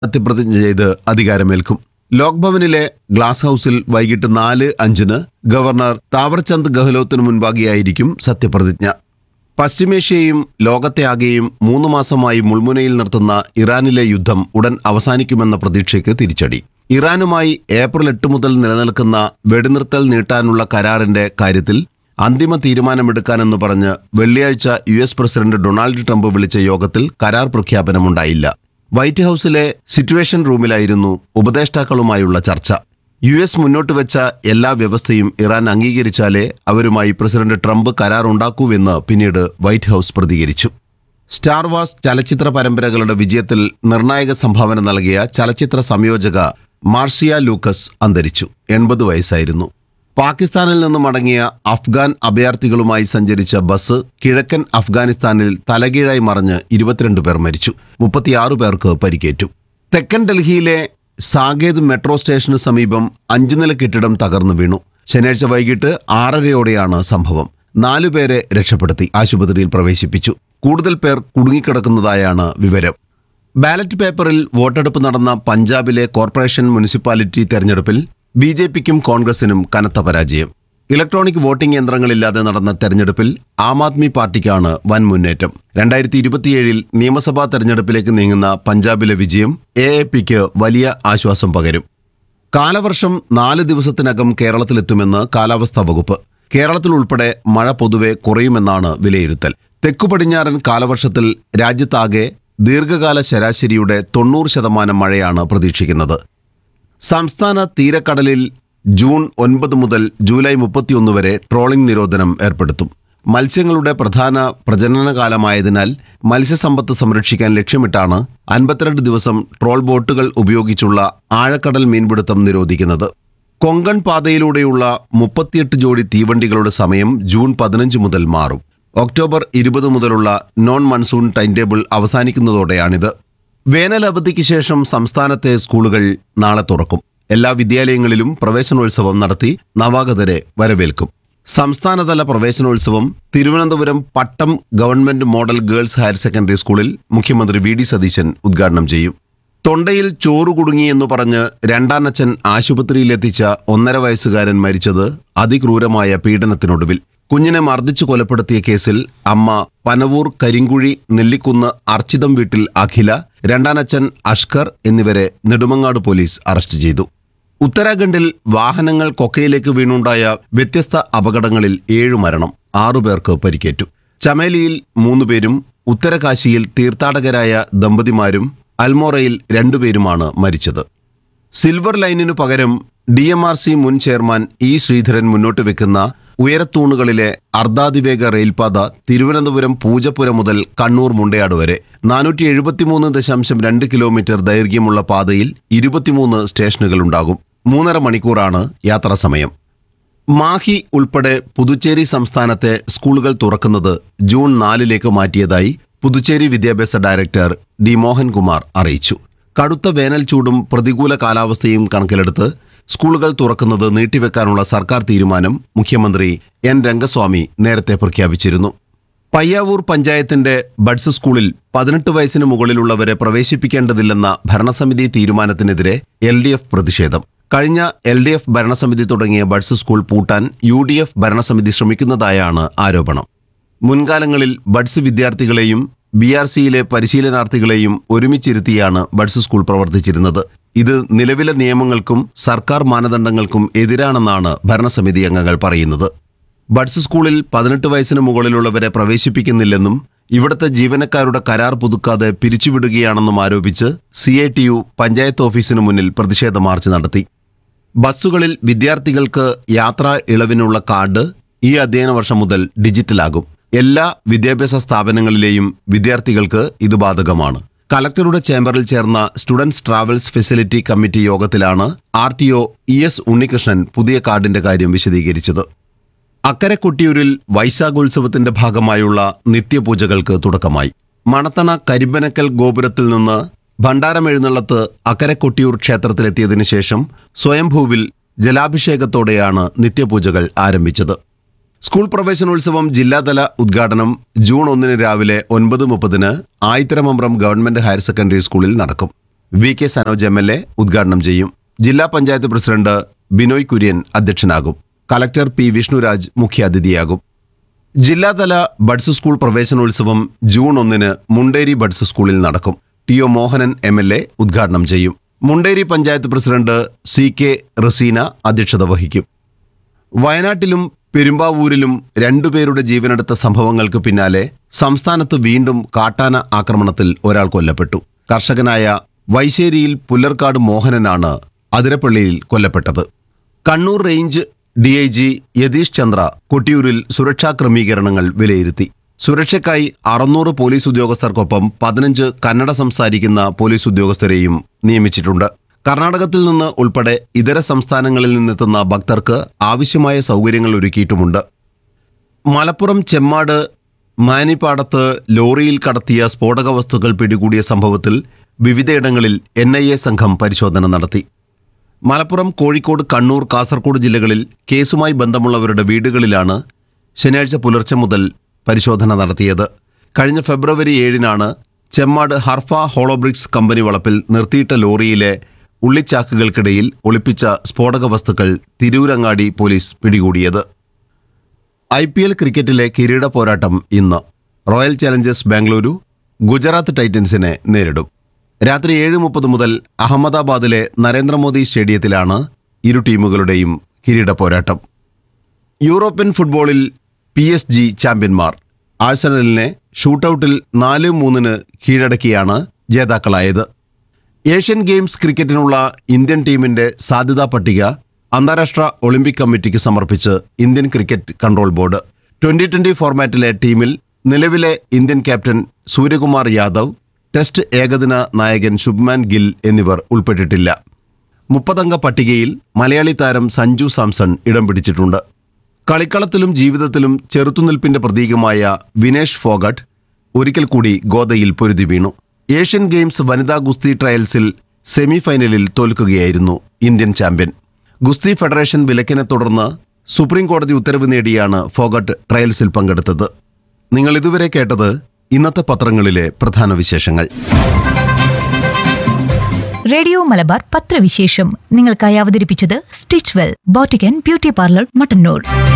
സത്യപ്രതിജ്ഞ ചെയ്ത് അധികാരമേൽക്കും ലോക്ഭവനിലെ ഗ്ലാസ് ഹൌസിൽ വൈകിട്ട് നാല് അഞ്ചിന് ഗവർണർ താവർചന്ദ് ഗെഹ്ലോത്തിനു മുൻപാകെയായിരിക്കും സത്യപ്രതിജ്ഞ പശ്ചിമേഷ്യയും ലോകത്തെ ആകെയും മൂന്ന് മാസമായി മുൾമുനയിൽ നിർത്തുന്ന ഇറാനിലെ യുദ്ധം ഉടൻ അവസാനിക്കുമെന്ന പ്രതീക്ഷയ്ക്ക് തിരിച്ചടി ഇറാനുമായി ഏപ്രിൽ എട്ട് മുതൽ നിലനിൽക്കുന്ന വെടിനിർത്തൽ നീട്ടാനുള്ള കരാറിന്റെ കാര്യത്തിൽ അന്തിമ തീരുമാനമെടുക്കാനെന്ന് പറഞ്ഞ് വെള്ളിയാഴ്ച U S president Donald Trump വിളിച്ച യോഗത്തിൽ കരാർ പ്രഖ്യാപനമുണ്ടായില്ല വൈറ്റ് ഹൌസിലെ സിറ്റുവേഷൻ റൂമിലായിരുന്നു ഉപദേഷ്ടാക്കളുമായുള്ള ചർച്ച യു എസ് മുന്നോട്ട് വെച്ച എല്ലാ വ്യവസ്ഥയും ഇറാൻ അംഗീകരിച്ചാലേ അവരുമായി പ്രസിഡന്റ് ട്രംപ് കരാർ ഉണ്ടാക്കൂവെന്ന് പിന്നീട് വൈറ്റ് ഹൌസ് പ്രതികരിച്ചു സ്റ്റാർ വാർസ് ചലച്ചിത്ര പരമ്പരകളുടെ വിജയത്തിൽ നിർണായക സംഭാവന നൽകിയ ചലച്ചിത്ര സംയോജക മാർഷിയ ലൂക്കസ് അന്തരിച്ചു എൺപത് വയസ്സായിരുന്നു പാകിസ്ഥാനിൽ നിന്ന് മടങ്ങിയ അഫ്ഗാൻ അഭയാർത്ഥികളുമായി സഞ്ചരിച്ച ബസ് കിഴക്കൻ അഫ്ഗാനിസ്ഥാനിൽ തലകീഴായി മറിഞ്ഞ് ഇരുപത്തിരണ്ട് പേർ മരിച്ചു മുപ്പത്തിയാറ് പേർക്ക് പരിക്കേറ്റു തെക്കൻ ഡൽഹിയിലെ സാകേത് മെട്രോ സ്റ്റേഷന് സമീപം അഞ്ചു നില കെട്ടിടം തകർന്നു വീണു ശനിയാഴ്ച വൈകിട്ട് ആറരയോടെയാണ് സംഭവം നാലുപേരെ രക്ഷപ്പെടുത്തി ആശുപത്രിയിൽ പ്രവേശിപ്പിച്ചു കൂടുതൽ പേർ കുടുങ്ങിക്കിടക്കുന്നതായാണ് വിവരം ബാലറ്റ് പേപ്പറിൽ വോട്ടെടുപ്പ് നടന്ന പഞ്ചാബിലെ കോർപ്പറേഷൻ മുനിസിപ്പാലിറ്റി തെരഞ്ഞെടുപ്പിൽ ബി ജെ പിക്കും കോൺഗ്രസിനും കനത്ത പരാജയം ഇലക്ട്രോണിക് വോട്ടിംഗ് യന്ത്രങ്ങളില്ലാതെ നടന്ന തെരഞ്ഞെടുപ്പിൽ ആം ആദ്മി പാർട്ടിക്കാണ് വൻ മുന്നേറ്റം രണ്ടായിരത്തി ഇരുപത്തിയേഴിൽ നിയമസഭാ തെരഞ്ഞെടുപ്പിലേക്ക് നീങ്ങുന്ന പഞ്ചാബിലെ വിജയം എ എ പിക്ക് വലിയ ആശ്വാസം പകരും കാലവർഷം നാല് ദിവസത്തിനകം കേരളത്തിലെത്തുമെന്ന് കാലാവസ്ഥാ വകുപ്പ് കേരളത്തിൽ ഉൾപ്പെടെ മഴ പൊതുവെ കുറയുമെന്നാണ് വിലയിരുത്തൽ തെക്കു പടിഞ്ഞാറൻ കാലവർഷത്തിൽ രാജ്യത്താകെ ദീർഘകാല ശരാശരിയുടെ തൊണ്ണൂറ് ശതമാനം മഴയാണ് പ്രതീക്ഷിക്കുന്നത് സംസ്ഥാന തീരക്കടലിൽ ജൂൺ ഒൻപത് മുതൽ ജൂലൈ മുപ്പത്തിയൊന്ന് വരെ ട്രോളിംഗ് നിരോധനം ഏർപ്പെടുത്തും മത്സ്യങ്ങളുടെ പ്രധാന പ്രജനനകാലമായതിനാൽ മത്സ്യസമ്പത്ത് സംരക്ഷിക്കാൻ ലക്ഷ്യമിട്ടാണ് അൻപത്തിരണ്ട് ദിവസം ട്രോൾ ബോട്ടുകൾ ഉപയോഗിച്ചുള്ള ആഴക്കടൽ മീൻപിടുത്തം നിരോധിക്കുന്നത് കൊങ്കൺ പാതയിലൂടെയുള്ള മുപ്പത്തിയെട്ട് ജോഡി തീവണ്ടികളുടെ സമയം ജൂൺ പതിനഞ്ച് മുതൽ മാറും ഒക്ടോബർ ഇരുപത് മുതലുള്ള നോൺ മൺസൂൺ ടൈം ടേബിൾ അവസാനിക്കുന്നതോടെയാണിത് വേനൽ അവധിക്ക് ശേഷം സംസ്ഥാനത്തെ സ്കൂളുകൾ നാളെ തുറക്കും എല്ലാ വിദ്യാലയങ്ങളിലും പ്രവേശനോത്സവം നടത്തി നവാഗതരെ വരവേൽക്കും സംസ്ഥാനതല പ്രവേശനോത്സവം Thiruvananthapuram Pattom government model girls higher secondary സ്കൂളിൽ മുഖ്യമന്ത്രി വി ഡി സതീശൻ ഉദ്ഘാടനം ചെയ്യും തൊണ്ടയിൽ ചോറ് കുടുങ്ങിയെന്നു പറഞ്ഞ് രണ്ടാനച്ഛൻ ആശുപത്രിയിലെത്തിച്ച ഒന്നര വയസ്സുകാരൻ മരിച്ചത് അതിക്രൂരമായ പീഡനത്തിനൊടുവിൽ കുഞ്ഞിനെ മർദ്ദിച്ചു കൊലപ്പെടുത്തിയ കേസിൽ അമ്മ പനവൂർ കരിങ്കുഴി നെല്ലിക്കുന്ന് അർച്ചിതം വീട്ടിൽ അഖില രണ്ടാനച്ഛൻ അഷ്കർ എന്നിവരെ നെടുമങ്ങാട് പോലീസ് അറസ്റ്റ് ചെയ്തു ഉത്തരാഖണ്ഡിൽ വാഹനങ്ങൾ കൊക്കയിലേക്ക് വീണുണ്ടായ വ്യത്യസ്ത അപകടങ്ങളിൽ ഏഴു മരണം ആറുപേർക്ക് പരിക്കേറ്റു ചമേലിയിൽ മൂന്നുപേരും ഉത്തരകാശിയിൽ തീർത്ഥാടകരായ ദമ്പതിമാരും അൽമോറയിൽ രണ്ടുപേരുമാണ് മരിച്ചത് സിൽവർ ലൈനിനു പകരം ഡി എം ആർ സി മുൻ ചെയർമാൻ ഇ ശ്രീധരൻ മുന്നോട്ട് വെക്കുന്ന ഉയരത്തൂണുകളിലെ അർദ്ധാതിവേഗ റെയിൽപാത തിരുവനന്തപുരം പൂജപ്പുര മുതൽ കണ്ണൂർ മുണ്ടയാട് വരെ നാനൂറ്റി എഴുപത്തിമൂന്ന് ദശാംശം രണ്ട് കിലോമീറ്റർ ദൈർഘ്യമുള്ള പാതയിൽ ഇരുപത്തിമൂന്ന് സ്റ്റേഷനുകളുണ്ടാകും മൂന്നര മണിക്കൂറാണ് യാത്രാസമയം മാഹി ഉൾപ്പെടെ പുതുച്ചേരി സംസ്ഥാനത്തെ സ്കൂളുകൾ തുറക്കുന്നത് ജൂൺ നാലിലേക്ക് മാറ്റിയതായി പുതുച്ചേരി വിദ്യാഭ്യാസ ഡയറക്ടർ ഡി മോഹൻകുമാർ അറിയിച്ചു കടുത്ത വേനൽ ചൂടും പ്രതികൂല കാലാവസ്ഥയും കണക്കിലെടുത്ത് സ്കൂളുകൾ തുറക്കുന്നത് നീട്ടിവെക്കാനുള്ള സർക്കാർ തീരുമാനം മുഖ്യമന്ത്രി എൻ രംഗസ്വാമി നേരത്തെ പ്രഖ്യാപിച്ചിരുന്നു പയ്യാവൂർ പഞ്ചായത്തിന്റെ ബഡ്സ് സ്കൂളിൽ പതിനെട്ട് വയസ്സിന് മുകളിലുള്ളവരെ പ്രവേശിപ്പിക്കേണ്ടതില്ലെന്ന ഭരണസമിതി തീരുമാനത്തിനെതിരെ എൽ ഡി എഫ് പ്രതിഷേധം കഴിഞ്ഞ എൽ ഡി എഫ് ഭരണസമിതി തുടങ്ങിയ ബഡ്സ് സ്കൂൾ പൂട്ടാൻ യു ഡി എഫ് ഭരണസമിതി ശ്രമിക്കുന്നതായാണ് ആരോപണം മുൻകാലങ്ങളിൽ ബഡ്സ് വിദ്യാർത്ഥികളെയും ബി ആർ സിയിലെ പരിശീലനാർത്ഥികളെയും ഒരുമിച്ചിരുത്തിയാണ് ബഡ്സ് സ്കൂൾ പ്രവർത്തിച്ചിരുന്നത് ഇത് നിലവിലെ നിയമങ്ങൾക്കും സർക്കാർ മാനദണ്ഡങ്ങൾക്കും എതിരാണെന്നാണ് ഭരണസമിതി അംഗങ്ങൾ പറയുന്നത് ബഡ്സ് സ്കൂളിൽ പതിനെട്ട് വയസ്സിന് മുകളിലുള്ളവരെ പ്രവേശിപ്പിക്കുന്നില്ലെന്നും ഇവിടുത്തെ ജീവനക്കാരുടെ കരാർ പുതുക്കാതെ പിരിച്ചുവിടുകയാണെന്നും ആരോപിച്ച് C I T U panchayat ഓഫീസിന് മുന്നിൽ പ്രതിഷേധ മാർച്ച് നടത്തി ബസ്സുകളിൽ വിദ്യാർത്ഥികൾക്ക് യാത്രാ ഇളവിനുള്ള കാർഡ് ഈ അധ്യയന വർഷം മുതൽ ഡിജിറ്റലാകും എല്ലാ വിദ്യാഭ്യാസ സ്ഥാപനങ്ങളിലെയും വിദ്യാർത്ഥികൾക്ക് ഇത് ബാധകമാണ് കലക്ടറുടെ ചേംബറിൽ ചേർന്ന സ്റ്റുഡൻസ് ട്രാവൽസ് ഫെസിലിറ്റി കമ്മിറ്റി യോഗത്തിലാണ് R T O E S Unnikrishnan പുതിയ കാർഡിന്റെ കാര്യം വിശദീകരിച്ചത് അക്കരെ കൊട്ടിയൂരിൽ വൈശാഖോത്സവത്തിന്റെ ഭാഗമായുള്ള നിത്യപൂജകൾക്ക് തുടക്കമായി മണത്തണ കരിമ്പനക്കൽ ഗോപുരത്തിൽ നിന്ന് ഭണ്ഡാരം എഴുന്നള്ളത്ത് അക്കരെ കൊട്ടിയൂർ ക്ഷേത്രത്തിലെത്തിയതിനു ശേഷം സ്വയംഭൂവിൽ ജലാഭിഷേകത്തോടെയാണ് നിത്യപൂജകൾ ആരംഭിച്ചത് സ്കൂൾ പ്രവേശനോത്സവം ജില്ലാതല ഉദ്ഘാടനം ജൂൺ ഒന്നിന് രാവിലെ ഒൻപത് മുപ്പതിന് ആയിത്തരമമ്പ്രം ഗവൺമെന്റ് ഹയർ സെക്കൻഡറി സ്കൂളിൽ നടക്കും V K Sanoj M L A ഉദ്ഘാടനം ചെയ്യും ജില്ലാ പഞ്ചായത്ത് പ്രസിഡന്റ് ബിനോയ് കുര്യൻ അധ്യക്ഷനാകും കലക്ടർ പി വിഷ്ണുരാജ് മുഖ്യാതിഥിയാകും ജില്ലാതല ബഡ്സ് സ്കൂൾ പ്രവേശനോത്സവം ജൂൺ ഒന്നിന് മുണ്ടേരി ബഡ്സ് സ്കൂളിൽ നടക്കും T O Mohanan M L A ഉദ്ഘാടനം ചെയ്യും Munderi panchayat president C K Raseena അധ്യക്ഷത വഹിക്കും വയനാട്ടിലും പെരുമ്പാവൂരിലും രണ്ടുപേരുടെ ജീവനെടുത്ത സംഭവങ്ങൾക്ക് പിന്നാലെ സംസ്ഥാനത്ത് വീണ്ടും കാട്ടാന ആക്രമണത്തിൽ ഒരാൾ കൊല്ലപ്പെട്ടു കർഷകനായ വൈശ്ശേരിയിൽ പുല്ലർക്കാട് മോഹനനാണ് അതിരപ്പള്ളിയിൽ കൊല്ലപ്പെട്ടത് Kannur range D I G Yathish Chandra കൊട്ടിയൂരിൽ സുരക്ഷാ ക്രമീകരണങ്ങൾ വിലയിരുത്തി സുരക്ഷയ്ക്കായി അറുന്നൂറ് പോലീസ് ഉദ്യോഗസ്ഥർക്കൊപ്പം പതിനഞ്ച് കന്നഡ സംസാരിക്കുന്ന പോലീസ് ഉദ്യോഗസ്ഥരെയും നിയമിച്ചിട്ടുണ്ട് കർണാടകത്തിൽ നിന്ന് ഉൾപ്പെടെ ഇതര സംസ്ഥാനങ്ങളിൽ നിന്നെത്തുന്ന ഭക്തർക്ക് ആവശ്യമായ സൗകര്യങ്ങൾ ഒരുക്കിയിട്ടുമുണ്ട് മലപ്പുറം ചെമ്മാട് മാനിപ്പാടത്ത് ലോറിയിൽ കടത്തിയ സ്ഫോടക വസ്തുക്കൾ പിടികൂടിയ സംഭവത്തിൽ വിവിധയിടങ്ങളിൽ എൻ ഐ എ സംഘം പരിശോധന നടത്തി മലപ്പുറം കോഴിക്കോട് കണ്ണൂർ കാസർഗോഡ് ജില്ലകളിൽ കേസുമായി ബന്ധമുള്ളവരുടെ വീടുകളിലാണ് ശനിയാഴ്ച പുലർച്ചെ മുതൽ പരിശോധന നടത്തിയത് കഴിഞ്ഞ ഫെബ്രുവരി ഏഴിനാണ് ചെമ്മാട് ഹർഫ ഹോളോബ്രിക്സ് കമ്പനി വളപ്പിൽ നിർത്തിയിട്ട ലോറിയിലെ ഉള്ളിച്ചാക്കുകൾക്കിടയിൽ ഒളിപ്പിച്ച സ്ഫോടക വസ്തുക്കൾ തിരൂരങ്ങാടി പോലീസ് പിടികൂടിയത് ഐ പി എൽ ക്രിക്കറ്റിലെ കിരീട പോരാട്ടം ഇന്ന് റോയൽ ചലഞ്ചേഴ്സ് ബാംഗ്ലൂരു ഗുജറാത്ത് ടൈറ്റൻസിനെ നേരിടും രാത്രി ഏഴ് മുപ്പത് മുതൽ അഹമ്മദാബാദിലെ നരേന്ദ്രമോദി സ്റ്റേഡിയത്തിലാണ് ഇരു ടീമുകളുടെയും കിരീട പോരാട്ടം യൂറോപ്യൻ ഫുട്ബോളിൽ പി എസ് ജി ചാമ്പ്യന്മാർ ആഴ്സണലിനെ ഷൂട്ടൌട്ടിൽ നാല് മൂന്നിന് കീഴടക്കിയാണ് ജേതാക്കളായത് ഏഷ്യൻ ഗെയിംസ് ക്രിക്കറ്റിനുള്ള ഇന്ത്യൻ ടീമിന്റെ സാധ്യതാ പട്ടിക അന്താരാഷ്ട്ര ഒളിമ്പിക് കമ്മിറ്റിക്ക് സമർപ്പിച്ച് Indian cricket control board twenty twenty ഫോർമാറ്റിലെ ടീമിൽ നിലവിലെ Indian captain Suryakumar Yadav test ഏകദിന നായകൻ ശുഭ്മാൻ ഗിൽ എന്നിവർ ഉൾപ്പെട്ടിട്ടില്ല മുപ്പതംഗ പട്ടികയിൽ മലയാളി താരം സഞ്ജു സാംസൺ ഇടം പിടിച്ചിട്ടുണ്ട് കളിക്കളത്തിലും ജീവിതത്തിലും ചെറുത്തുനിൽപ്പിന്റെ പ്രതീകമായ വിനേഷ് ഫോഗട്ട് ഒരിക്കൽ കൂടി ഗോദയിൽ പൊരുതി വീണു ഏഷ്യൻ ഗെയിംസ് വനിതാ ഗുസ്തി ട്രയൽസിൽ സെമി ഫൈനലിൽ തോൽക്കുകയായിരുന്നു ഇന്ത്യൻ ചാമ്പ്യൻ ഗുസ്തി ഫെഡറേഷൻ വിലക്കിനെ തുടർന്ന് സുപ്രീം കോടതി ഉത്തരവ് നേടിയാണ് ഫോഗട്ട് ട്രയൽസിൽ പങ്കെടുത്തത് നിങ്ങൾ ഇതുവരെ കേട്ടത് ഇന്നത്തെ പത്രങ്ങളിലെ പ്രധാന വിശേഷങ്ങൾ റേഡിയോ മലബാർ പത്രവിശേഷം നിങ്ങൾക്കായി അവതരിപ്പിച്ചത് stitch well boutique beauty parlour Mattannur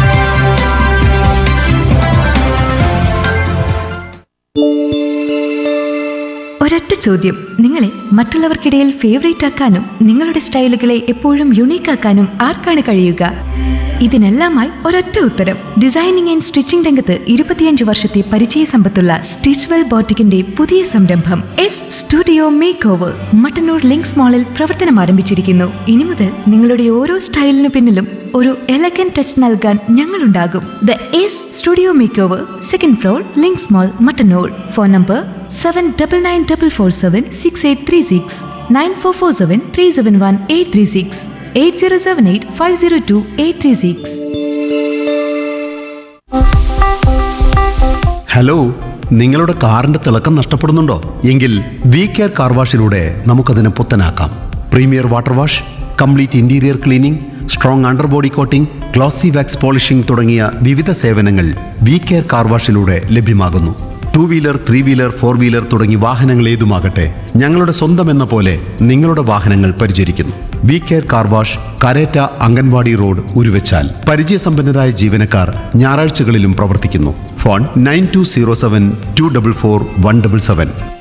ഒരൊറ്റ ചോദ്യം നിങ്ങളെ മറ്റുള്ളവർക്കിടയിൽ ഫേവറേറ്റ് ആക്കാനും നിങ്ങളുടെ സ്റ്റൈലുകളെ എപ്പോഴും യുണീക്ക് ആക്കാനും ആർക്കാണ് കഴിയുക ഇതിനെല്ലാമായി ഒരൊറ്റ ഉത്തരം ഡിസൈനിങ് ആൻഡ് സ്റ്റിച്ചിംഗ് രംഗത്ത് ഇരുപത്തിയഞ്ച് വർഷത്തെ പരിചയ സമ്പത്തുള്ള സ്റ്റിച്ച് വെൽ ബോട്ടിക്കിന്റെ പുതിയ സംരംഭം S studio makeover Mattannur Links മാളിൽ പ്രവർത്തനം ആരംഭിച്ചിരിക്കുന്നു ഇനി മുതൽ നിങ്ങളുടെ ഓരോ സ്റ്റൈലിനു പിന്നിലും ഒരു എലഗൻ ടച്ച് നൽകാൻ ഞങ്ങളുണ്ടാകും the S studio makeover second floor Links mall Mattannur phone number seven double nine double four seven six eight three six nine four four seven three seven one eight three six eight zero seven eight five zero two eight three six hello നിങ്ങളുടെ കാറിന്റെ തിളക്കം നഷ്ടപ്പെടുന്നുണ്ടോ എങ്കിൽ V care car വാഷിലൂടെ നമുക്കതിനെ പുത്തനാക്കാം premier water wash complete interior cleaning strong under body coating glossy wax polishing തുടങ്ങിയ വിവിധ സേവനങ്ങൾ വി കെയർ കാർ വാഷിലൂടെ ലഭ്യമാകുന്നു two wheeler three wheeler four wheeler തുടങ്ങി വാഹനങ്ങൾ ഏതുമാകട്ടെ ഞങ്ങളുടെ സ്വന്തം എന്ന പോലെ നിങ്ങളുടെ വാഹനങ്ങൾ പരിചരിക്കുന്നു we care car wash Karetta anganwadi road Uruvachal പരിചയസമ്പന്നരായ ജീവനക്കാർ ഞായറാഴ്ചകളിലും പ്രവർത്തിക്കുന്നു phone nine two zero seven two double four one double seven